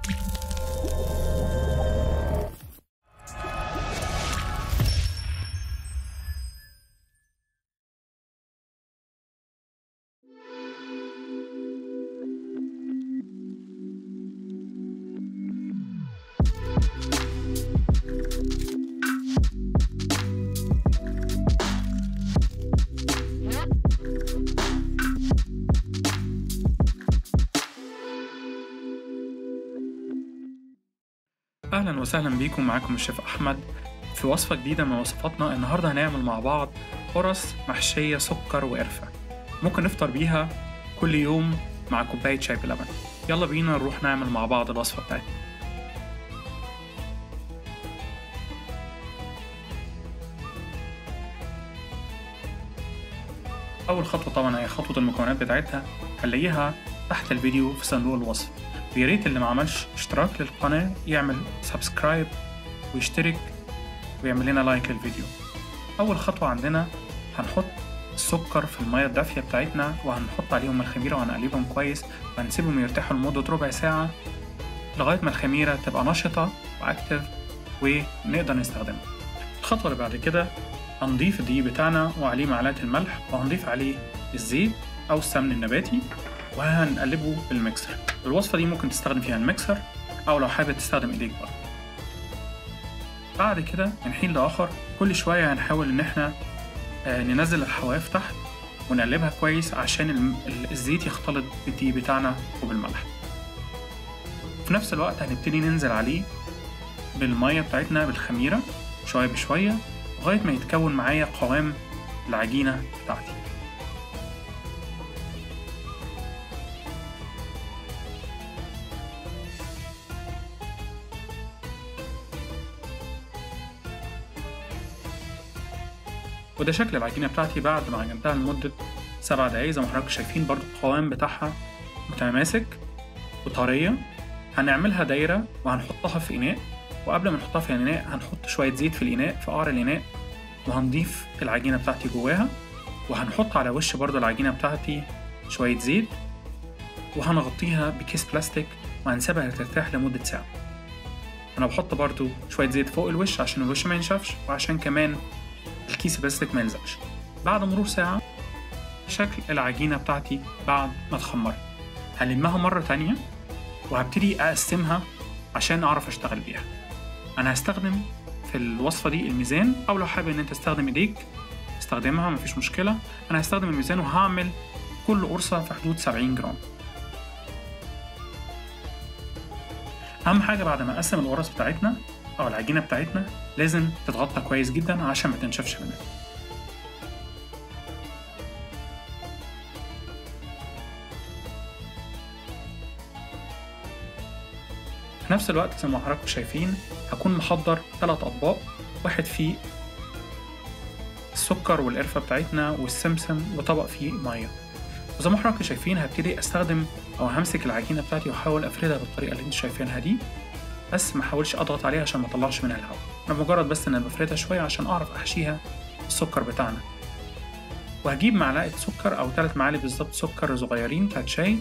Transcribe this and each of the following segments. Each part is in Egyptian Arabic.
أهلا وسهلا بيكم معاكم الشيف أحمد في وصفة جديدة من وصفاتنا النهاردة هنعمل مع بعض قرص محشية سكر وقرفة ممكن نفطر بيها كل يوم مع كوباية شاي بلبن يلا بينا نروح نعمل مع بعض الوصفة بتاعتنا أول خطوة طبعا هي خطوة المكونات بتاعتها هنلاقيها تحت الفيديو في صندوق الوصف ويا ريت اللي ما عملش اشتراك للقناة يعمل سبسكرايب ويشترك ويعمل لنا لايك للفيديو أول خطوة عندنا هنحط السكر في المية الدافية بتاعتنا وهنحط عليهم الخميرة وهنقلبهم كويس وهنسيبهم يرتاحوا لمدة ربع ساعة لغاية ما الخميرة تبقى نشطة وأكتف ونقدر نستخدمها الخطوة اللي بعد كده هنضيف الدقيق بتاعنا وعليه معلقة الملح وهنضيف عليه الزيت أو السمن النباتي وهنقلبه بالميكسر الوصفة دي ممكن تستخدم فيها الميكسر أو لو حابب تستخدم إيديك برضه بعد كده من حين لآخر كل شوية هنحاول إن إحنا ننزل الحواف تحت ونقلبها كويس عشان الزيت يختلط بالدقيق بتاعنا وبالملح في نفس الوقت هنبتدي ننزل عليه بالمية بتاعتنا بالخميرة شوية بشوية لغاية ما يتكون معايا قوام العجينة بتاعتي وده شكل العجينة بتاعتي بعد ما عجنتها لمدة سبع دقايق زي ما حضراتكم شايفين برضو القوام بتاعها متماسك وطرية هنعملها دايرة وهنحطها في إناء وقبل ما نحطها في الإناء هنحط شوية زيت في الإناء في قعر الإناء وهنضيف العجينة بتاعتي جواها وهنحط على وش برضو العجينة بتاعتي شوية زيت وهنغطيها بكيس بلاستيك وهنسيبها ترتاح لمدة ساعة أنا بحط برضو شوية زيت فوق الوش عشان الوش ما ينشفش وعشان كمان الكيس البلاستيك ما يلزقش بعد مرور ساعة شكل العجينة بتاعتي بعد ما اتخمرت هلمها مرة تانية وهبتدي أقسمها عشان أعرف أشتغل بيها أنا هستخدم في الوصفة دي الميزان أو لو حابب إن أنت تستخدم إيديك استخدمها مفيش مشكلة أنا هستخدم الميزان وهعمل كل قرصة في حدود 70 جرام أهم حاجة بعد ما أقسم القرص بتاعتنا أو العجينة بتاعتنا لازم تتغطى كويس جدا عشان ما تنشفش مننا في نفس الوقت زي ما حضراتكم شايفين هكون محضر ثلاث أطباق واحد فيه السكر والقرفة بتاعتنا والسمسم وطبق فيه مية وزي ما حضراتكم شايفين هبتدي أستخدم أو همسك العجينة بتاعتي وأحاول أفردها بالطريقة اللي انتوا شايفينها دي بس ما احاولش اضغط عليها عشان ما اطلعش منها الهواء انا مجرد بس ان انا بفردها شويه عشان اعرف احشيها السكر بتاعنا وهجيب معلقه سكر او ثلاث معالق بالظبط سكر صغيرين بتاعت شاي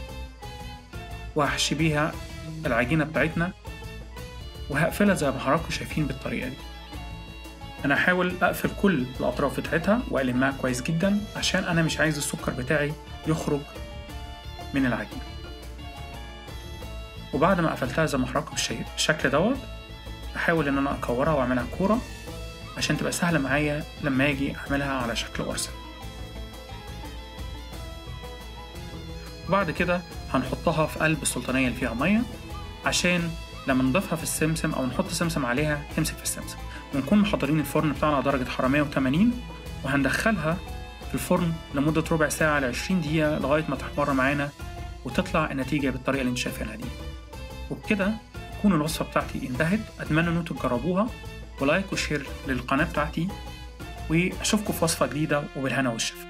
وهحشي بيها العجينه بتاعتنا وهقفلها زي ما حضراتكم شايفين بالطريقه دي انا هحاول اقفل كل الاطراف بتاعتها والمها كويس جدا عشان انا مش عايز السكر بتاعي يخرج من العجينه وبعد ما قفلتها زي ما حضراتكم بالشكل دوت احاول ان انا اكورها واعملها كوره عشان تبقى سهله معايا لما اجي اعملها على شكل قرصه وبعد كده هنحطها في قلب السلطانيه اللي فيها ميه عشان لما نضيفها في السمسم او نحط سمسم عليها تمسك في السمسم ونكون محضرين الفرن بتاعنا على درجه حراره 180 وهندخلها في الفرن لمده ربع ساعه ل 20 دقيقه لغايه ما تحمر معانا وتطلع النتيجه بالطريقه اللي انتوا شايفينها دي وبكده تكون الوصفة بتاعتي انتهت أتمنى إن انتوا تجربوها ولايك وشير للقناة بتاعتي وأشوفكم في وصفة جديدة وبالهنا والشفا